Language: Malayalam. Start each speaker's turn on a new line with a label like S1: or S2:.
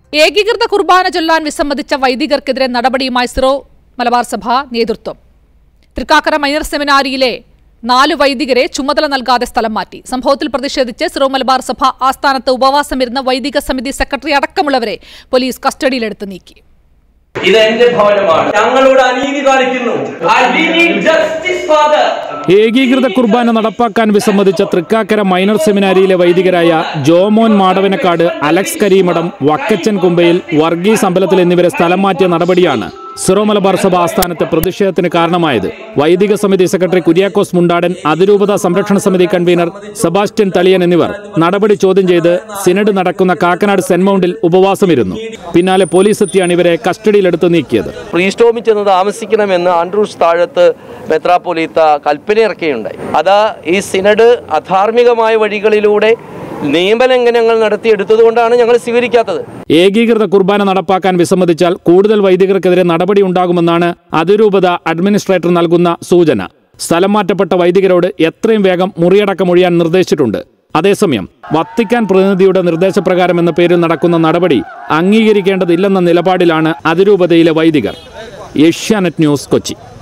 S1: ഏകീകൃത കുർബാന ചൊല്ലാൻ വിസമ്മതിച്ച വൈദികർക്കെതിരെ നടപടിയുമായി സിറോ മലബാർ സഭ നേതൃത്വം തൃക്കാക്കര മൈനർ സെമിനാരിയിലെ നാല് വൈദികരെ ചുമതല നൽകാതെ സ്ഥലം മാറ്റി സംഭവത്തിൽ പ്രതിഷേധിച്ച് സിറോ മലബാർ സഭ ആസ്ഥാനത്ത് ഉപവാസമിരുന്ന വൈദിക സമിതി സെക്രട്ടറി അടക്കമുള്ളവരെ പോലീസ് കസ്റ്റഡിയിലെടുത്ത് നീക്കി
S2: ഇത് എന്റെ ഭവനമാണ് ഞങ്ങളോട് അനീതി കാണിക്കുന്നു And we need justice, Father.
S3: ഏകീകൃത കുർബാന നടപ്പാക്കാൻ വിസമ്മതിച്ച തൃക്കാക്കര മൈനർ സെമിനാരിയിലെ വൈദികരായ ജോമോൻ മാടവനക്കാട് അലക്സ് കരീമഠം വക്കച്ചൻ കുമ്പയിൽ വർഗീസ് അമ്പലത്തിൽ എന്നിവരെ സ്ഥലം മാറ്റിയ നടപടിയാണ് സിറോ മലബാർ സഭ ആസ്ഥാനത്തെ പ്രതിഷേധത്തിന് കാരണമായത് വൈദിക സമിതി സെക്രട്ടറി കുര്യാക്കോസ് മുണ്ടാടൻ അതിരൂപത സംരക്ഷണ സമിതി കൺവീനർ സെബാസ്റ്റ്യൻ തളിയൻ എന്നിവർ നടപടി ചോദ്യം ചെയ്ത് സിനഡ് നടക്കുന്ന കാക്കനാട് സെന്റ് മൗണ്ടിൽ ഉപവാസമിരുന്നു പിന്നാലെ പോലീസ് എത്തിയാണ് ഇവരെ കസ്റ്റഡിയിലെടുത്ത് നീക്കിയത്
S2: പ്രീസ്റ്റോമിൽ ചെന്ന് താമസിക്കണമെന്ന് ആൻഡ്രൂസ് താഴത്ത് മെത്രാപ്പൊലീത്ത കൽപ്പന ഇറക്കുകയുണ്ടായി അത് ഈ സിനഡ് അധാർമികമായ വഴികളിലൂടെ നിയമലംഘനങ്ങൾ നടത്തിയെടുത്തതുകൊണ്ടാണ് ഞങ്ങൾ സ്വീകരിക്കാത്തത്
S3: ഏകീകൃത കുർബാന നടപ്പാക്കാൻ വിസമ്മതിച്ചാൽ കൂടുതൽ വൈദികർക്കെതിരെ നടപടി ഉണ്ടാകുമെന്നാണ് അതിരൂപത അഡ്മിനിസ്ട്രേറ്റർ നൽകുന്ന സൂചന സ്ഥലം മാറ്റപ്പെട്ട വൈദികരോട് എത്രയും വേഗം മുറിയടക്കമൊഴിയാൻ നിർദ്ദേശിച്ചിട്ടുണ്ട് അതേസമയം വത്തിക്കാൻ പ്രതിനിധിയുടെ നിർദ്ദേശപ്രകാരം എന്ന പേരിൽ നടക്കുന്ന നടപടി അംഗീകരിക്കേണ്ടതില്ലെന്ന നിലപാടിലാണ് അതിരൂപതയിലെ വൈദികർ ഏഷ്യാനെറ്റ് ന്യൂസ് കൊച്ചി